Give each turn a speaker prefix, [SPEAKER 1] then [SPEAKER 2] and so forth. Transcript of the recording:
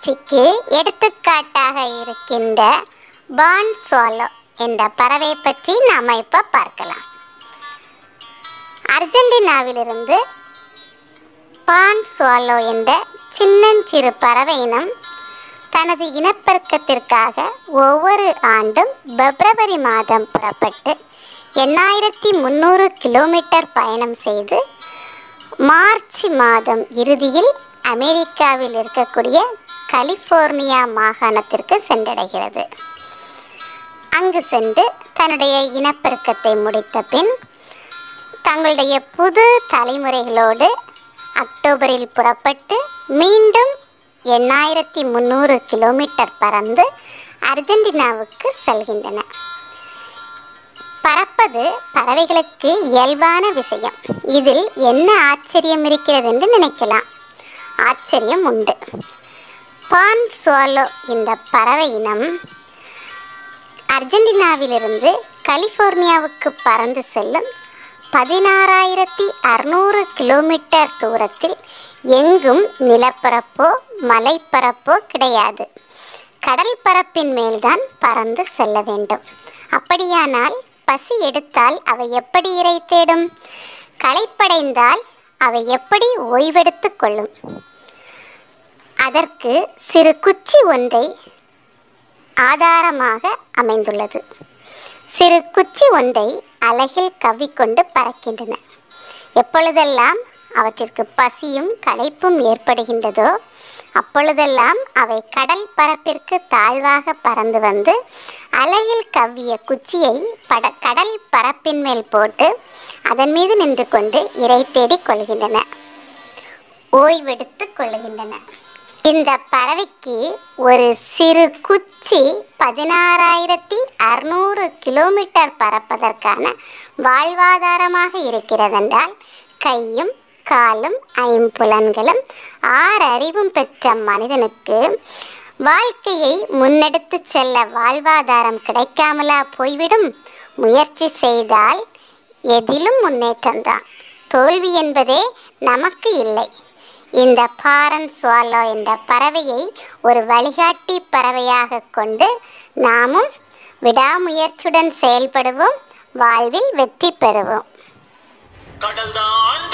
[SPEAKER 1] முயற்சிக்கு எடுத்துக்காட்டாக இருக்கின்ற பான் swallow என்ற பறவை பற்றி நாம் இப்போ பார்க்கலாம் அர்ஜென்டினாவிலிருந்து பான் swallow என்ற சின்னஞ்சிறு பறவை இனம் தனது இனப்பெருக்கத்திற்காக ஒவ்வொரு ஆண்டும் பிப்ரவரி மாதம் புறப்பட்டு எண்ணாயிரத்தி முந்நூறு கிலோமீட்டர் பயணம் செய்து மார்ச் மாதம் இறுதியில் அமெரிக்காவில் இருக்கக்கூடிய கலிஃபோர்னியா மாகாணத்திற்கு சென்றடைகிறது அங்கு சென்று தன்னுடைய இனப்பெருக்கத்தை முடித்த பின் தங்களுடைய புது தலைமுறைகளோடு அக்டோபரில் புறப்பட்டு மீண்டும் எண்ணாயிரத்தி முந்நூறு கிலோமீட்டர் பறந்து அர்ஜென்டினாவுக்கு செல்கின்றன பறப்பது பறவைகளுக்கு இயல்பான விஷயம் இதில் என்ன ஆச்சரியம் இருக்கிறது என்று நினைக்கலாம் ஆச்சரியம் உண்டு பான் சுவாலோ இந்த பறவை இனம் அர்ஜென்டினாவிலிருந்து கலிஃபோர்னியாவுக்கு பறந்து செல்லும் பதினாறாயிரத்தி அறுநூறு கிலோமீட்டர் தூரத்தில் எங்கும் நிலப்பரப்போ மலைப்பரப்போ கிடையாது கடல் பரப்பின் மேல்தான் பறந்து செல்ல வேண்டும் அப்படியானால் பசி எடுத்தால் அவை எப்படி இறை தேடும் களைப்படைந்தால் அவை எப்படி ஓய்வெடுத்து கொள்ளும் அதற்கு சிறு குச்சி ஒன்றை ஆதாரமாக அமைந்துள்ளது சிறு குச்சி ஒன்றை அலகில் கவ்விக்கொண்டு பறக்கின்றன எப்பொழுதெல்லாம் அவற்றிற்கு பசியும் களைப்பும் ஏற்படுகின்றதோ அப்பொழுதெல்லாம் அவை கடல் பரப்பிற்கு தாழ்வாக பறந்து வந்து அலகில் கவ்விய குச்சியை பட கடல் பரப்பின் மேல் போட்டு அதன் மீது நின்று கொண்டு இறை தேடிக் கொள்கின்றன ஓய்வெடுத்துக் கொள்கின்றன இந்த பறவைக்கு ஒரு சிறு குச்சி பதினாறாயிரத்தி அறுநூறு கிலோமீட்டர் பறப்பதற்கான வாழ்வாதாரமாக இருக்கிறதென்றால் கையும் காலும் ஐம்புலன்களும் ஆறறிவும் பெற்ற மனிதனுக்கு வாழ்க்கையை முன்னெடுத்துச் செல்ல வாழ்வாதாரம் கிடைக்காமலா போய்விடும் முயற்சி செய்தால் எதிலும் முன்னேற்றம்தான் தோல்வி என்பதே நமக்கு இல்லை இந்த பாரன் சுவாலோ என்ற பறவையை ஒரு வழிகாட்டி பறவையாக கொண்டு நாமும் விடாமுயற்சியுடன் செயல்படுவோம் வாழ்வில் வெற்றி பெறுவோம்
[SPEAKER 2] கடல்தான்